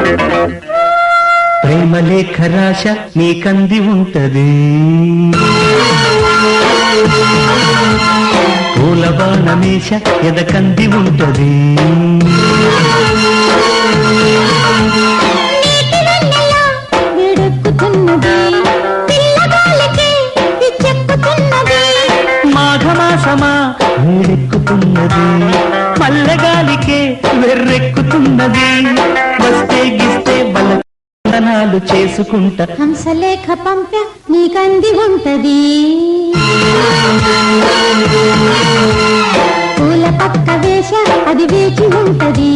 ప్రేమ లేఖ రాశ నీకంది ఉంటది పూల బాణమేష ఎదకంది ఉంటది నీటి వెన్నెల వేడెక్కుతున్నది పిల్లగాలికి పిచ్చెక్కుతున్నది మాఘమాసమా వేడెక్కుతున్నది పల్లెగాలికే వెర్రెక్కుతున్నది వస్తే గిస్తే బలనాలు చేసుకుంటా హంసలేఖ పంప నీకంది ఉంటది పూల పక్క వేష అది వేచి ఉంటది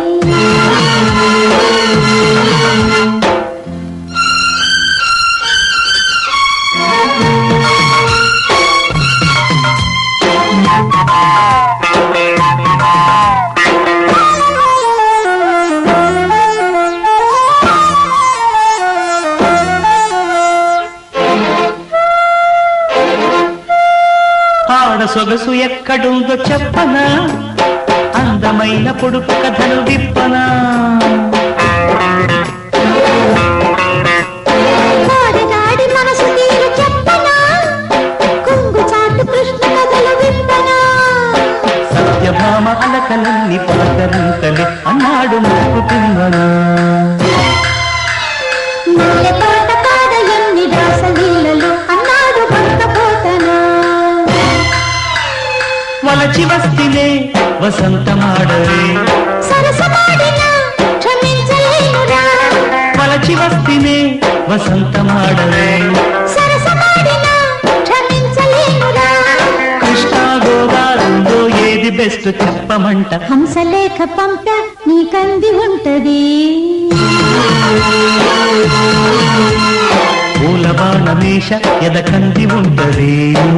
ఆడ సొగసు ఎక్కడుందో చెప్పనా అందమైన పొడుపు కథలు విప్పనా కోడగాడి మనసు తీరు చెప్పనా కొంగు చాటు కృష్ణ కథలు విప్పనా సత్యభామ అలకలన్నీ పలకరింతలే అన్నాడు నాకు తిమ్మనా మల్లె పాట పాడ ఎన్ని దాసలీలలో అన్నాడు భక్త పోతనా వలచి వస్తిలే వసంతమాడలే సరసమాడిన క్షమించలేనురా వలచి వస్తినే వసంతమాడలే సరసమాడిన క్షమించలేనురా కృష్ణా గోదావరిలో ఏది బెస్ట్ చెప్పమంట హంసలేఖ పంప నీకంది ఉంటది పూల బాణమేష ఎదకంది ఉంటది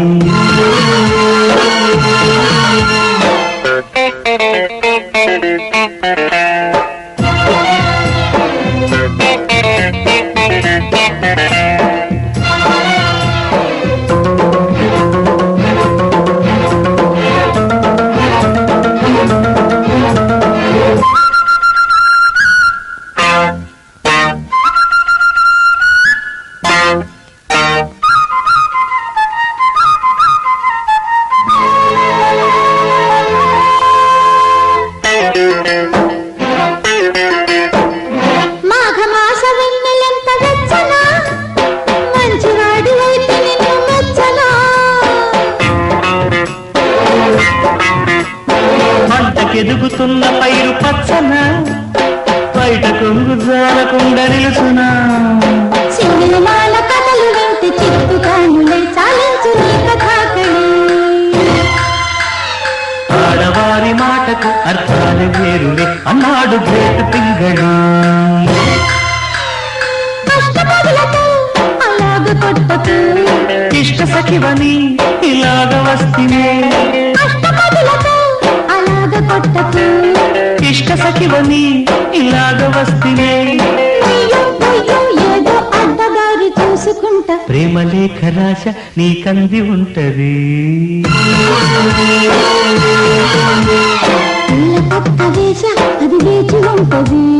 మాఘమాస వెన్నెలెంత వెచ్చనా మంచివాడి వైపు నిన్ను మెచ్చనా మంటకెదుగుతున్న పైరు పచ్చన బయట కొంగు జారకుండా నిలుసునా సినిమాల కథలు వింటే చిత్తు కానులే చాలించు నీ కథాకళి ఆడవారి మాటకు అర్థాలు వేరులే అన్నాడు గ్రేట్ పింగళి కష్టపదులతో అలాగ కొట్టకు ఇష్ట సఖివని ఇలాగ వస్తినే కష్టపదులతో అలాగ కొట్టకు ఇష్ట సఖివని ఇలాగ వస్తినే అయ్యో అయ్యో ఏదో అడ్డదారి చూసుకుంటా ప్రేమ లేఖ రాశ నీకంది ఉంటది పూల పక్క వేష అది వేచి ఉంటది